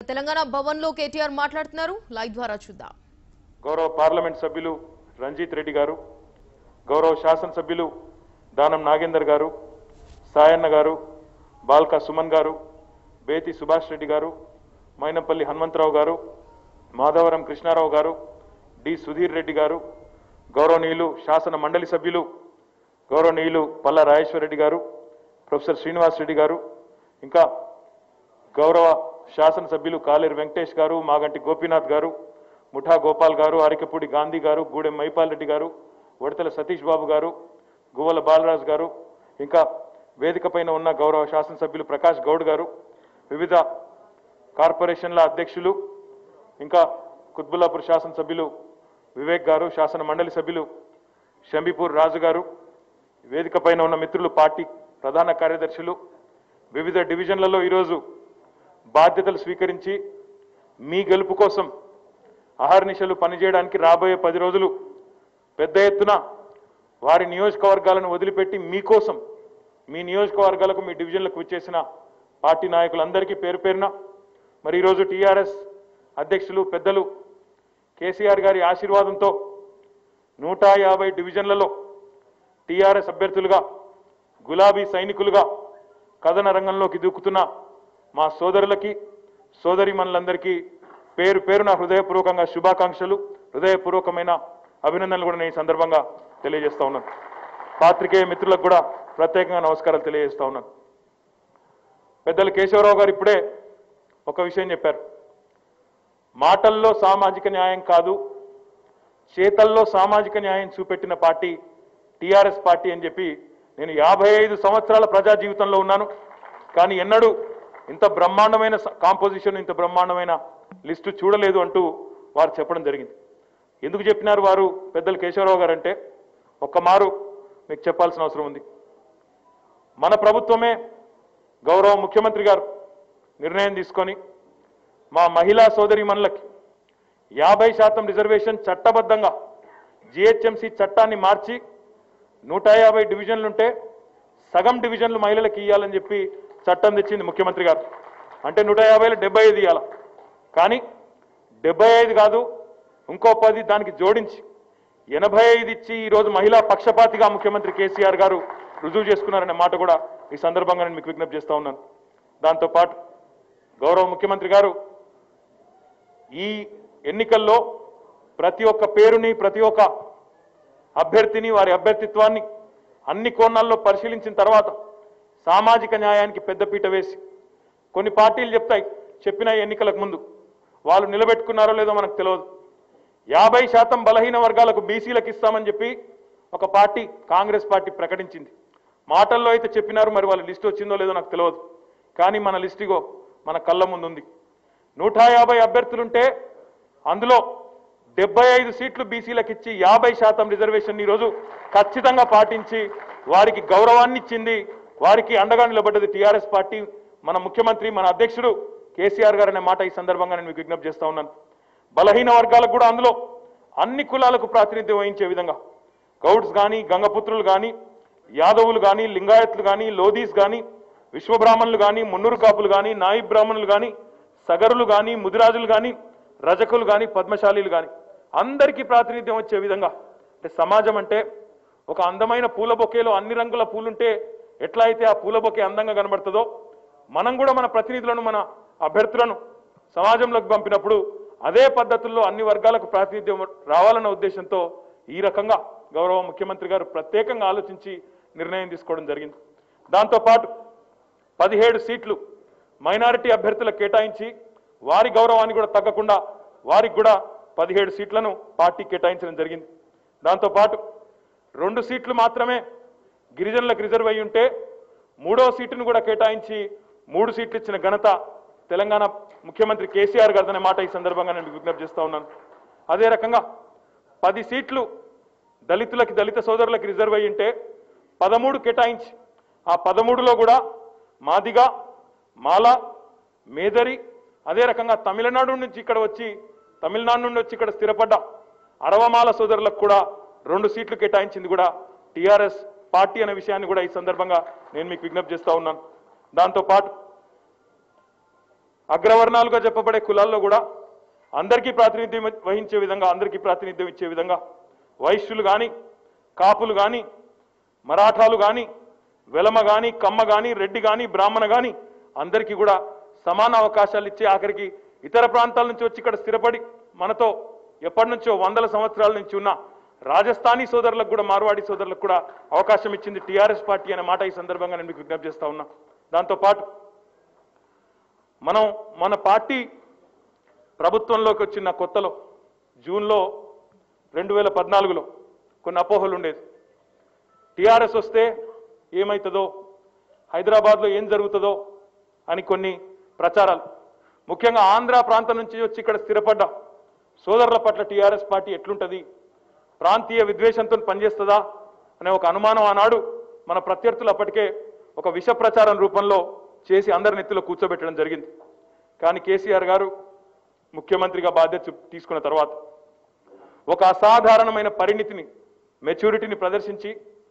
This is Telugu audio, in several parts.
తెలంగాణ భవన్ లో కేటీఆర్ మాట్లాడుతున్నారు లైవ్ ద్వారా చూద్దాం గౌరవ పార్లమెంట్ సభ్యులు రంజిత్ రెడ్డి గారు గౌరవ శాసనసభ్యులు దానం నాగేందర్ గారు సాయన్న గారు బాల్కా సుమన్ గారు బేతి సుభాష్ రెడ్డి గారు మైనంపల్లి హనుమంతరావు గారు మాధవరం కృష్ణారావు గారు డి సుధీర్ రెడ్డి గారు గౌరవనీయులు శాసన మండలి సభ్యులు గౌరవనీయులు పల్లా రాజేశ్వర రెడ్డి గారు ప్రొఫెసర్ శ్రీనివాస్ రెడ్డి గారు ఇంకా గౌరవ శాసనసభ్యులు కాలేరు వెంకటేష్ గారు మాగంటి గోపీనాథ్ గారు ముఠా గోపాల్ గారు అరికపూడి గాంధీ గారు గూడెం మైపాల్ రెడ్డి గారు ఉడతల సతీష్ బాబు గారు గువ్వల బాలరాజు గారు ఇంకా వేదిక పైన ఉన్న గౌరవ శాసనసభ్యులు ప్రకాష్ గౌడ్ గారు వివిధ కార్పొరేషన్ల అధ్యక్షులు ఇంకా కుత్బుల్లాపూర్ శాసనసభ్యులు వివేక్ గారు శాసన మండలి సభ్యులు షంబీపూర్ రాజు గారు వేదిక పైన ఉన్న మిత్రులు పార్టీ ప్రధాన కార్యదర్శులు వివిధ డివిజన్లలో ఈరోజు బాధ్యతలు స్వీకరించి మీ గెలుపు కోసం అహర్నిశలు పనిచేయడానికి రాబోయే పది రోజులు పెద్ద ఎత్తున వారి నియోజకవర్గాలను వదిలిపెట్టి మీకోసం మీ నియోజకవర్గాలకు మీ డివిజన్లకు వచ్చేసిన పార్టీ నాయకులందరికీ పేరు పేరున మరి ఈరోజు టీఆర్ఎస్ అధ్యక్షులు పెద్దలు కేసీఆర్ గారి ఆశీర్వాదంతో నూట యాభై డివిజన్లలో టీఆర్ఎస్ అభ్యర్థులుగా గులాబీ సైనికులుగా కథన రంగంలోకి దూకుతున్న మా సోదరులకి సోదరిమణులందరికీ పేరు పేరున హృదయపూర్వకంగా శుభాకాంక్షలు హృదయపూర్వకమైన అభినందనలు కూడా నేను ఈ సందర్భంగా తెలియజేస్తా ఉన్నాను పాత్రికేయ మిత్రులకు కూడా ప్రత్యేకంగా నమస్కారాలు తెలియజేస్తా ఉన్నాను పెద్దలు కేశవరావు గారు ఇప్పుడే ఒక విషయం చెప్పారు మాటల్లో సామాజిక న్యాయం కాదు చేతల్లో సామాజిక న్యాయం చూపెట్టిన పార్టీ టీఆర్ఎస్ పార్టీ అని చెప్పి నేను యాభై ఐదు సంవత్సరాల ప్రజా జీవితంలో ఉన్నాను కానీ ఎన్నడూ ఇంత బ్రహ్మాండమైన స- కాంపోజిషన్ ఇంత బ్రహ్మాండమైన లిస్టు చూడలేదు అంటూ వారు చెప్పడం జరిగింది ఎందుకు చెప్పినారు వారు పెద్దలు కేశవరావు గారు అంటే ఒక్క మారు మీకు చెప్పాల్సిన అవసరం ఉంది మన ప్రభుత్వమే గౌరవ ముఖ్యమంత్రి గారు నిర్ణయం తీసుకొని మా మహిళా సోదరిమణులకి యాభై శాతం రిజర్వేషన్ చట్టబద్ధంగా జిహెచ్ఎంసీ చట్టాన్ని మార్చి నూట యాభై డివిజన్లుంటే సగం డివిజన్లు మహిళలకు ఇవ్వాలని చెప్పి చట్టం తెచ్చింది ముఖ్యమంత్రి గారు అంటే నూట యాభైలో డెబ్బై ఐదు ఇవ్వాలి కానీ డెబ్బై ఐదు కాదు ఇంకో పది దానికి జోడించి ఎనభై ఐదు ఇచ్చి ఈరోజు మహిళా పక్షపాతిగా ముఖ్యమంత్రి కేసీఆర్ గారు రుజువు చేసుకున్నారనే మాట కూడా ఈ సందర్భంగా నేను మీకు విజ్ఞప్తి చేస్తా ఉన్నాను దాంతోపాటు గౌరవ ముఖ్యమంత్రి గారు ఈ ఎన్నికల్లో ప్రతి ఒక్క పేరుని ప్రతి ఒక్క అభ్యర్థిని వారి అభ్యర్థిత్వాన్ని అన్ని కోణాల్లో పరిశీలించిన తర్వాత సామాజిక న్యాయానికి పెద్దపీట వేసి కొన్ని పార్టీలు చెప్తాయి చెప్పిన ఎన్నికలకు ముందు వాళ్ళు నిలబెట్టుకున్నారో లేదో మనకు తెలియదు యాభై శాతం బలహీన వర్గాలకు బీసీలకు ఇస్తామని చెప్పి ఒక పార్టీ కాంగ్రెస్ పార్టీ ప్రకటించింది మాటల్లో అయితే చెప్పినారు మరి వాళ్ళ లిస్ట్ వచ్చిందో లేదో నాకు తెలియదు కానీ మన లిస్ట్ ఇగో మన కళ్ళ ముందు ఉంది నూట యాభై అభ్యర్థులుంటే అందులో డెబ్బై ఐదు సీట్లు బీసీలకు ఇచ్చి యాభై శాతం రిజర్వేషన్ ఈరోజు ఖచ్చితంగా పాటించి వారికి గౌరవాన్ని ఇచ్చింది వారికి అండగా నిలబడ్డది టీఆర్ఎస్ పార్టీ మన ముఖ్యమంత్రి మన అధ్యక్షుడు కేసీఆర్ గారు అనే మాట ఈ సందర్భంగా నేను మీకు విజ్ఞప్తి చేస్తా ఉన్నాను బలహీన వర్గాలకు కూడా అందులో అన్ని కులాలకు ప్రాతినిధ్యం వహించే విధంగా గౌడ్స్ కానీ గంగపుత్రులు కానీ యాదవులు కానీ లింగాయత్లు కానీ లోదీస్ కానీ విశ్వబ్రాహ్మణులు కానీ మున్నూరు కాపులు కానీ నాయి బ్రాహ్మణులు కానీ సగరులు కానీ ముదిరాజులు కానీ రజకులు కానీ పద్మశాలీలు కానీ అందరికీ ప్రాతినిధ్యం వచ్చే విధంగా అంటే సమాజం అంటే ఒక అందమైన పూల బొకేలో అన్ని రంగుల పూలుంటే ఎట్లా అయితే ఆ పూల బొకే అందంగా కనబడుతుందో మనం కూడా మన ప్రతినిధులను మన అభ్యర్థులను సమాజంలోకి పంపినప్పుడు అదే పద్ధతుల్లో అన్ని వర్గాలకు ప్రాతినిధ్యం రావాలన్న ఉద్దేశంతో ఈ రకంగా గౌరవ ముఖ్యమంత్రి గారు ప్రత్యేకంగా ఆలోచించి నిర్ణయం తీసుకోవడం జరిగింది దాంతోపాటు పదిహేడు సీట్లు మైనారిటీ అభ్యర్థులకు కేటాయించి వారి గౌరవాన్ని కూడా తగ్గకుండా వారికి కూడా పదిహేడు సీట్లను పార్టీ కేటాయించడం జరిగింది దాంతోపాటు రెండు సీట్లు మాత్రమే గిరిజనులకు రిజర్వ్ అయి ఉంటే మూడో సీటును కూడా కేటాయించి మూడు సీట్లు ఇచ్చిన ఘనత తెలంగాణ ముఖ్యమంత్రి కేసీఆర్ గారిదనే మాట ఈ సందర్భంగా నేను మీకు విజ్ఞప్తి చేస్తా ఉన్నాను అదే రకంగా పది సీట్లు దళితులకి దళిత సోదరులకు రిజర్వ్ అయి ఉంటే పదమూడు కేటాయించి ఆ పదమూడులో కూడా మాదిగా మాల మేదరి అదే రకంగా తమిళనాడు నుంచి ఇక్కడ వచ్చి తమిళనాడు నుండి వచ్చి ఇక్కడ స్థిరపడ్డ అరవమాల సోదరులకు కూడా రెండు సీట్లు కేటాయించింది కూడా టీఆర్ఎస్ పార్టీ అనే విషయాన్ని కూడా ఈ సందర్భంగా నేను మీకు విజ్ఞప్తి చేస్తా ఉన్నాను దాంతోపాటు అగ్రవర్ణాలుగా చెప్పబడే కులాల్లో కూడా అందరికీ ప్రాతినిధ్యం వహించే విధంగా అందరికీ ప్రాతినిధ్యం ఇచ్చే విధంగా వైశ్యులు కానీ కాపులు కానీ మరాఠాలు కానీ వెలమ కానీ కమ్మ కానీ రెడ్డి కానీ బ్రాహ్మణ కానీ అందరికీ కూడా సమాన అవకాశాలు ఇచ్చి ఆఖరికి ఇతర ప్రాంతాల నుంచి వచ్చి ఇక్కడ స్థిరపడి మనతో ఎప్పటి నుంచో వందల సంవత్సరాల నుంచి ఉన్న రాజస్థానీ సోదరులకు కూడా మార్వాడి సోదరులకు కూడా అవకాశం ఇచ్చింది టీఆర్ఎస్ పార్టీ అనే మాట ఈ సందర్భంగా నేను మీకు విజ్ఞప్తి చేస్తా ఉన్నా దాంతోపాటు మనం మన పార్టీ ప్రభుత్వంలోకి వచ్చిన కొత్తలో జూన్లో రెండు వేల పద్నాలుగులో కొన్ని అపోహలు ఉండేది టీఆర్ఎస్ వస్తే ఏమవుతుందో హైదరాబాద్లో ఏం జరుగుతుందో అని కొన్ని ప్రచారాలు ముఖ్యంగా ఆంధ్ర ప్రాంతం నుంచి వచ్చి ఇక్కడ స్థిరపడ్డ సోదరుల పట్ల టీఆర్ఎస్ పార్టీ ఎట్లుంటుంది ప్రాంతీయ విద్వేషంతో పనిచేస్తుందా అనే ఒక అనుమానం ఆనాడు మన ప్రత్యర్థులు అప్పటికే ఒక విష ప్రచారం రూపంలో చేసి అందరి నెత్తిలో కూర్చోబెట్టడం జరిగింది కానీ కేసీఆర్ గారు ముఖ్యమంత్రిగా బాధ్యత చూ- తీసుకున్న తర్వాత ఒక అసాధారణమైన పరిణితిని మెచ్యూరిటీని ప్రదర్శించి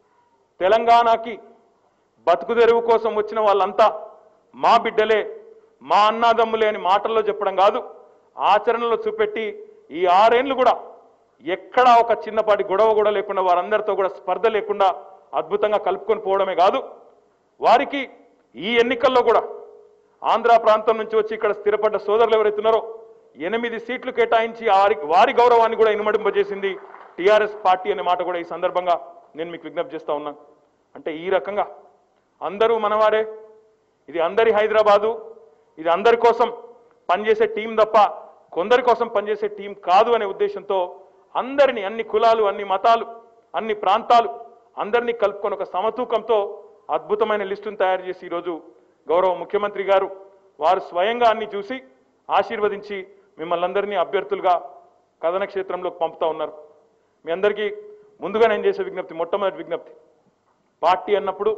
తెలంగాణకి బతుకు తెరువు కోసం వచ్చిన వాళ్ళంతా మా బిడ్డలే మా అన్నాదమ్ములే అని మాటల్లో చెప్పడం కాదు ఆచరణలో చూపెట్టి ఈ ఆరేళ్లు కూడా ఎక్కడా ఒక చిన్నపాటి గొడవ కూడా లేకుండా వారందరితో కూడా స్పర్ధ లేకుండా అద్భుతంగా కలుపుకొని పోవడమే కాదు వారికి ఈ ఎన్నికల్లో కూడా ఆంధ్ర ప్రాంతం నుంచి వచ్చి ఇక్కడ స్థిరపడ్డ సోదరులు ఎవరైతున్నారో ఎనిమిది సీట్లు కేటాయించి వారి వారి గౌరవాన్ని కూడా ఇనుమడింపజేసింది టీఆర్ఎస్ పార్టీ అనే మాట కూడా ఈ సందర్భంగా నేను మీకు విజ్ఞప్తి చేస్తా ఉన్నాను అంటే ఈ రకంగా అందరూ మనవారే ఇది అందరి హైదరాబాదు ఇది అందరి కోసం పనిచేసే టీం తప్ప కొందరి కోసం పనిచేసే టీం కాదు అనే ఉద్దేశంతో అందరిని అన్ని కులాలు అన్ని మతాలు అన్ని ప్రాంతాలు అందరినీ కలుపుకొని ఒక సమతూకంతో అద్భుతమైన లిస్టును తయారు చేసి ఈరోజు గౌరవ ముఖ్యమంత్రి గారు వారు స్వయంగా అన్ని చూసి ఆశీర్వదించి మిమ్మల్ని అందరినీ అభ్యర్థులుగా కథన క్షేత్రంలోకి పంపుతా ఉన్నారు మీ అందరికీ ముందుగా నేను చేసే విజ్ఞప్తి మొట్టమొదటి విజ్ఞప్తి పార్టీ అన్నప్పుడు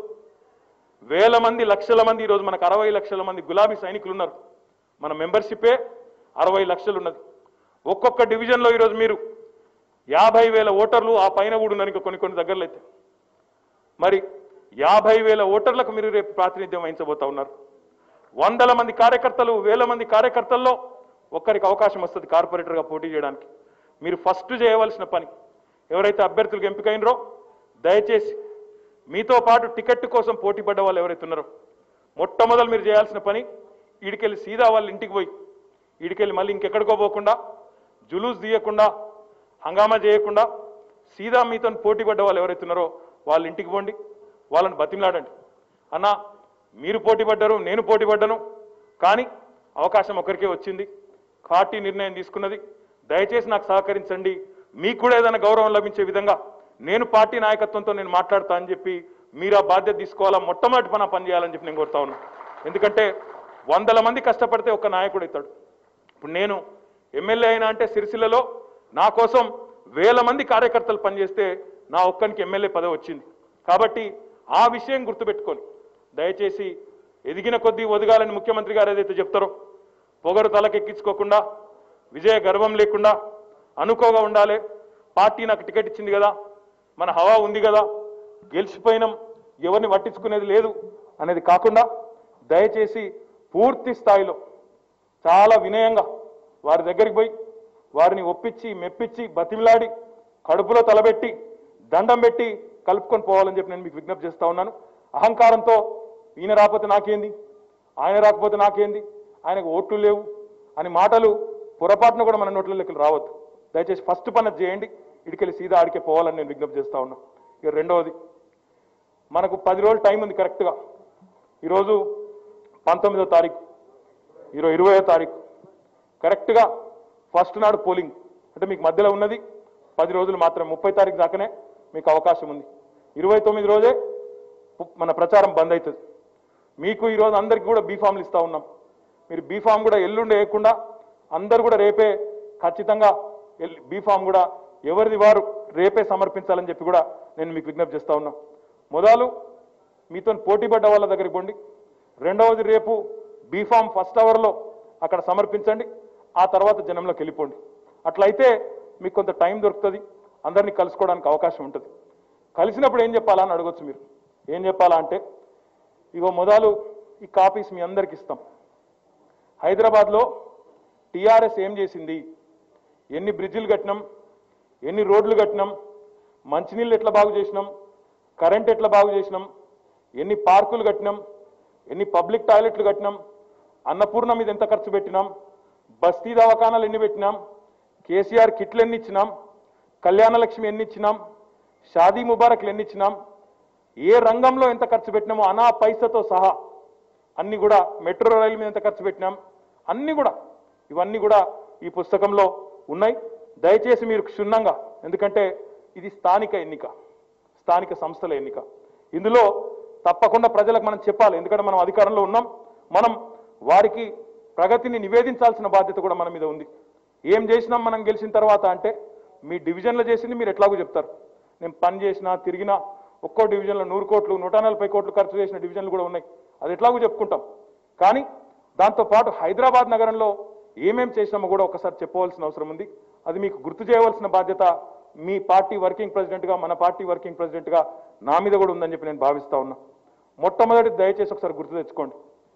వేల మంది లక్షల మంది ఈరోజు మనకు అరవై లక్షల మంది గులాబీ సైనికులు ఉన్నారు మన మెంబర్షిపే అరవై లక్షలు ఉన్నది ఒక్కొక్క డివిజన్లో ఈరోజు మీరు యాభై వేల ఓటర్లు ఆ పైన కూడా ఉన్నారు ఇంకా కొన్ని కొన్ని దగ్గరలో అయితే మరి యాభై వేల ఓటర్లకు మీరు రేపు ప్రాతినిధ్యం వహించబోతా ఉన్నారు వందల మంది కార్యకర్తలు వేల మంది కార్యకర్తల్లో ఒక్కరికి అవకాశం వస్తుంది కార్పొరేటర్గా పోటీ చేయడానికి మీరు ఫస్ట్ చేయవలసిన పని ఎవరైతే అభ్యర్థులకు ఎంపికైనరో దయచేసి మీతో పాటు టికెట్ కోసం పోటీ పడ్డ వాళ్ళు ఎవరైతే ఉన్నారో మొట్టమొదలు మీరు చేయాల్సిన పని ఈడికెళ్ళి సీదా వాళ్ళ ఇంటికి పోయి ఈడికెళ్ళి మళ్ళీ ఇంకెక్కడికో పోకుండా జులూస్ తీయకుండా హంగామా చేయకుండా సీదా మీతో పోటీ పడ్డ వాళ్ళు ఎవరైతే ఉన్నారో వాళ్ళ ఇంటికి పోండి వాళ్ళని బతిమలాడండి అన్న మీరు పోటీ పడ్డారు నేను పోటీ పడ్డాను కానీ అవకాశం ఒకరికే వచ్చింది పార్టీ నిర్ణయం తీసుకున్నది దయచేసి నాకు సహకరించండి మీకు కూడా ఏదైనా గౌరవం లభించే విధంగా నేను పార్టీ నాయకత్వంతో నేను మాట్లాడతా అని చెప్పి మీరు ఆ బాధ్యత తీసుకోవాలా మొట్టమొదటి పని ఆ పని చేయాలని చెప్పి నేను కోరుతా ఉన్నాను ఎందుకంటే వందల మంది కష్టపడితే ఒక నాయకుడు అవుతాడు ఇప్పుడు నేను ఎమ్మెల్యే అయినా అంటే సిరిసిల్లలో నా కోసం వేల మంది కార్యకర్తలు పనిచేస్తే నా ఒక్కనికి ఎమ్మెల్యే పదవి వచ్చింది కాబట్టి ఆ విషయం గుర్తుపెట్టుకొని దయచేసి ఎదిగిన కొద్దీ ఒదగాలని ముఖ్యమంత్రి గారు ఏదైతే చెప్తారో పొగరు తలకెక్కించుకోకుండా విజయ గర్వం లేకుండా అనుకోగా ఉండాలి పార్టీ నాకు టికెట్ ఇచ్చింది కదా మన హవా ఉంది కదా గెలిచిపోయినాం ఎవరిని పట్టించుకునేది లేదు అనేది కాకుండా దయచేసి పూర్తి స్థాయిలో చాలా వినయంగా వారి దగ్గరికి పోయి వారిని ఒప్పించి మెప్పించి బతిమిలాడి కడుపులో తలబెట్టి దండం పెట్టి కలుపుకొని పోవాలని చెప్పి నేను మీకు విజ్ఞప్తి చేస్తా ఉన్నాను అహంకారంతో ఈయన రాకపోతే నాకేంది ఆయన రాకపోతే నాకేంది ఆయనకు ఓట్లు లేవు అని మాటలు పొరపాటున కూడా మన నోట్లలోకి రావద్దు దయచేసి ఫస్ట్ పని అది చేయండి ఇడికెళ్ళి సీదా ఆడికే పోవాలని నేను విజ్ఞప్తి చేస్తా ఉన్నా ఇక రెండవది మనకు పది రోజులు టైం ఉంది కరెక్ట్గా ఈరోజు పంతొమ్మిదో తారీఖు ఈరోజు ఇరవయో తారీఖు కరెక్ట్గా ఫస్ట్ నాడు పోలింగ్ అంటే మీకు మధ్యలో ఉన్నది పది రోజులు మాత్రమే ముప్పై తారీఖు దాకానే మీకు అవకాశం ఉంది ఇరవై తొమ్మిది రోజే పు- మన ప్రచారం బంద్ అవుతుంది మీకు ఈరోజు అందరికీ కూడా బీఫామ్లు ఇస్తా ఉన్నాం మీరు బీఫామ్ కూడా ఎల్లుండి వేయకుండా అందరు కూడా రేపే ఖచ్చితంగా బీఫామ్ కూడా ఎవరిది వారు రేపే సమర్పించాలని చెప్పి కూడా నేను మీకు విజ్ఞప్తి చేస్తా ఉన్నా మొదలు మీతో పోటీ పడ్డ వాళ్ళ దగ్గరికి పోండి రెండవది రేపు బీఫామ్ ఫస్ట్ అవర్లో అక్కడ సమర్పించండి ఆ తర్వాత జనంలోకి వెళ్ళిపోండి అట్లయితే మీకు కొంత టైం దొరుకుతుంది అందరినీ కలుసుకోవడానికి అవకాశం ఉంటుంది కలిసినప్పుడు ఏం చెప్పాలా అని అడగొచ్చు మీరు ఏం చెప్పాలా అంటే ఇగో మొదలు ఈ కాపీస్ మీ అందరికి ఇస్తాం హైదరాబాద్లో టీఆర్ఎస్ ఏం చేసింది ఎన్ని బ్రిడ్జిలు కట్టినాం ఎన్ని రోడ్లు కట్టినాం మంచినీళ్ళు ఎట్లా బాగు చేసినాం కరెంట్ ఎట్లా బాగు చేసినాం ఎన్ని పార్కులు కట్టినాం ఎన్ని పబ్లిక్ టాయిలెట్లు కట్టినాం అన్నపూర్ణ మీద ఎంత ఖర్చు పెట్టినాం బస్తీ దవాఖానాలు ఎన్ని పెట్టినాం కేసీఆర్ కిట్లు ఎన్ని ఇచ్చినాం కళ్యాణ లక్ష్మి ఎన్ని ఇచ్చినాం షాదీ ముబారక్లు ఎన్ని ఇచ్చినాం ఏ రంగంలో ఎంత ఖర్చు పెట్టినామో అనా పైసతో సహా అన్ని కూడా మెట్రో రైలు మీద ఎంత ఖర్చు పెట్టినాం అన్ని కూడా ఇవన్నీ కూడా ఈ పుస్తకంలో ఉన్నాయి దయచేసి మీరు క్షుణ్ణంగా ఎందుకంటే ఇది స్థానిక ఎన్నిక స్థానిక సంస్థల ఎన్నిక ఇందులో తప్పకుండా ప్రజలకు మనం చెప్పాలి ఎందుకంటే మనం అధికారంలో ఉన్నాం మనం వారికి ప్రగతిని నివేదించాల్సిన బాధ్యత కూడా మన మీద ఉంది ఏం చేసినాం మనం గెలిచిన తర్వాత అంటే మీ డివిజన్లో చేసింది మీరు ఎట్లాగో చెప్తారు నేను పని చేసినా తిరిగినా ఒక్కో డివిజన్లో నూరు కోట్లు నూట నలభై కోట్లు ఖర్చు చేసిన డివిజన్లు కూడా ఉన్నాయి అది ఎట్లాగో చెప్పుకుంటాం కానీ దాంతోపాటు హైదరాబాద్ నగరంలో ఏమేం చేసినామో కూడా ఒకసారి చెప్పవలసిన అవసరం ఉంది అది మీకు గుర్తు చేయవలసిన బాధ్యత మీ పార్టీ వర్కింగ్ ప్రెసిడెంట్గా మన పార్టీ వర్కింగ్ ప్రెసిడెంట్గా నా మీద కూడా ఉందని చెప్పి నేను భావిస్తా ఉన్నా మొట్టమొదటి దయచేసి ఒకసారి గుర్తు తెచ్చుకోండి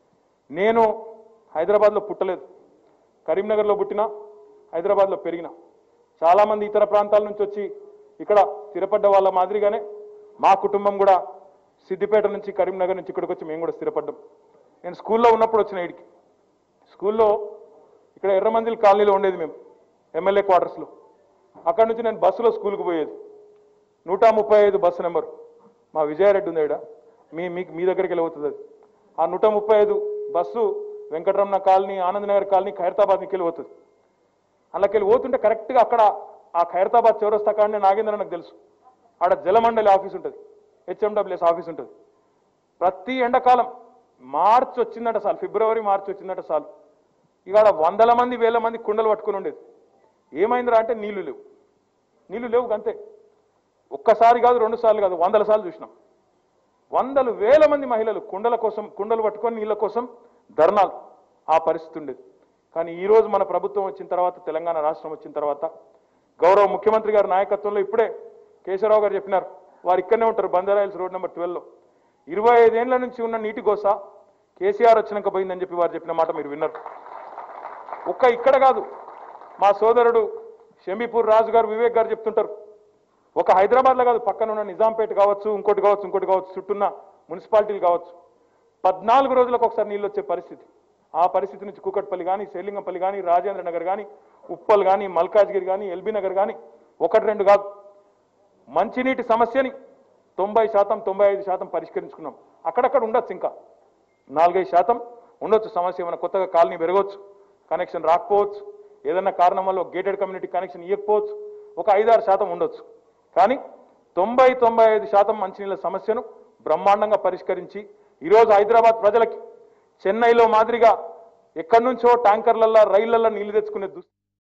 నేను హైదరాబాద్లో పుట్టలేదు కరీంనగర్లో పుట్టినా హైదరాబాద్లో పెరిగిన చాలామంది ఇతర ప్రాంతాల నుంచి వచ్చి ఇక్కడ స్థిరపడ్డ వాళ్ళ మాదిరిగానే మా కుటుంబం కూడా సిద్దిపేట నుంచి కరీంనగర్ నుంచి ఇక్కడికి వచ్చి మేము కూడా స్థిరపడ్డాం నేను స్కూల్లో ఉన్నప్పుడు వచ్చిన ఇడికి స్కూల్లో ఇక్కడ ఎర్రమందిల్ కాలనీలో ఉండేది మేము ఎమ్మెల్యే క్వార్టర్స్లో అక్కడ నుంచి నేను బస్సులో స్కూల్కి పోయేది నూట ముప్పై ఐదు బస్సు నెంబర్ మా విజయారెడ్డి ఉంది ఇక్కడ మీ మీకు మీ దగ్గరికి వెళ్ళిపోతుంది అది ఆ నూట ముప్పై ఐదు bus Venkataramana colony Anandnagar colony Khairatabad నుంచి వెళ్ళిపోతుంది అందులోకి పోతుంటే కరెక్ట్గా అక్కడ ఆ ఖైరతాబాద్ చౌరస్తా కాడనే నాగేంద్ర నాకు తెలుసు ఆడ జలమండలి ఆఫీస్ ఉంటుంది హెచ్ఎండబ్ల్యూఎస్ ఆఫీస్ ఉంటుంది ప్రతి ఎండాకాలం మార్చ్ వచ్చిందట సార్ ఫిబ్రవరి మార్చి వచ్చిందట చాలు ఇక ఆడ వందల మంది వేల మంది కుండలు పట్టుకుని ఉండేది ఏమైందిరా అంటే నీళ్లు లేవు నీళ్లు లేవు అంతే ఒక్కసారి కాదు రెండు సార్లు కాదు వందల సార్లు చూసినాం వందలు వేల మంది మహిళలు కుండల కోసం కుండలు పట్టుకొని నీళ్ళ కోసం ధర్నాలు ఆ పరిస్థితి ఉండేది కానీ ఈ రోజు మన ప్రభుత్వం వచ్చిన తర్వాత తెలంగాణ రాష్ట్రం వచ్చిన తర్వాత గౌరవ ముఖ్యమంత్రి గారి నాయకత్వంలో ఇప్పుడే కేశవరావు గారు చెప్పినారు వారు ఇక్కడనే ఉంటారు బంజారాయిల్స్ రోడ్ నెంబర్ ట్వెల్వ్లో ఇరవై ఐదేళ్ల నుంచి ఉన్న నీటి గోస కేసీఆర్ వచ్చినాక పోయిందని చెప్పి వారు చెప్పిన మాట మీరు విన్నారు ఒక్క ఇక్కడ కాదు మా సోదరుడు షమీపూర్ రాజు గారు వివేక్ గారు చెప్తుంటారు ఒక హైదరాబాద్లో కాదు పక్కన ఉన్న నిజాంపేట కావచ్చు ఇంకోటి కావచ్చు ఇంకోటి కావచ్చు చుట్టూన్న మున్సిపాలిటీలు కావచ్చు పద్నాలుగు రోజులకు ఒకసారి నీళ్ళు వచ్చే పరిస్థితి ఆ పరిస్థితి నుంచి కూకట్పల్లి కానీ సేలింగంపల్లి కానీ రాజేంద్ర నగర్ కానీ ఉప్పల్ కానీ మల్కాజ్గిరి కానీ ఎల్బీ నగర్ కానీ ఒకటి రెండు కాదు మంచినీటి సమస్యని తొంభై శాతం తొంభై ఐదు శాతం పరిష్కరించుకున్నాం అక్కడక్కడ ఉండొచ్చు ఇంకా నాలుగైదు శాతం ఉండొచ్చు సమస్య ఏమైనా కొత్తగా కాలనీ పెరగవచ్చు కనెక్షన్ రాకపోవచ్చు ఏదన్నా కారణం వల్ల గేటెడ్ కమ్యూనిటీ కనెక్షన్ ఇవ్వకపోవచ్చు ఒక ఐదారు శాతం ఉండొచ్చు కానీ తొంభై తొంభై ఐదు శాతం మంచినీళ్ళ సమస్యను బ్రహ్మాండంగా పరిష్కరించి ఈరోజు హైదరాబాద్ ప్రజలకి చెన్నైలో మాదిరిగా ఎక్కడి నుంచో ట్యాంకర్లల్లో రైళ్లలో నీళ్లు తెచ్చుకునే దుస్థితి